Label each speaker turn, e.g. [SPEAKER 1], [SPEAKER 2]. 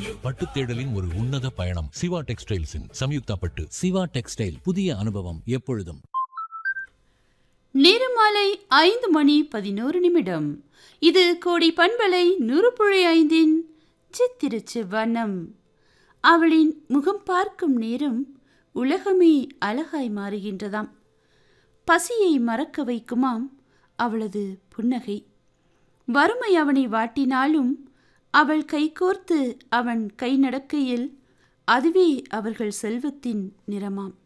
[SPEAKER 1] பட்டு தேடலின் ஒரு உன்னத பயணம் சிவா டெக்ஸ்டைல்ஸின் சம்யுக்தா பட்டு
[SPEAKER 2] சிவா டெக்ஸ்டைல் புதிய அனுபவம் எப்பொழுதும்
[SPEAKER 3] நேரம் மாலை ஐந்து மணி பதினோரு நிமிடம் இது கோடி பண்பலை நூறுபுழை ஐந்தின் சித்திரச்சு வண்ணம் அவளின் முகம் பார்க்கும் நேரம் உலகமே அழகாய் மாறுகின்றதாம் பசியை மறக்க வைக்குமாம் அவளது புன்னகை வறுமை அவனை வாட்டினாலும் அவள் கைகோர்த்து அவன் கை நடக்கையில் அதுவே அவர்கள் செல்வத்தின் நிறமாம்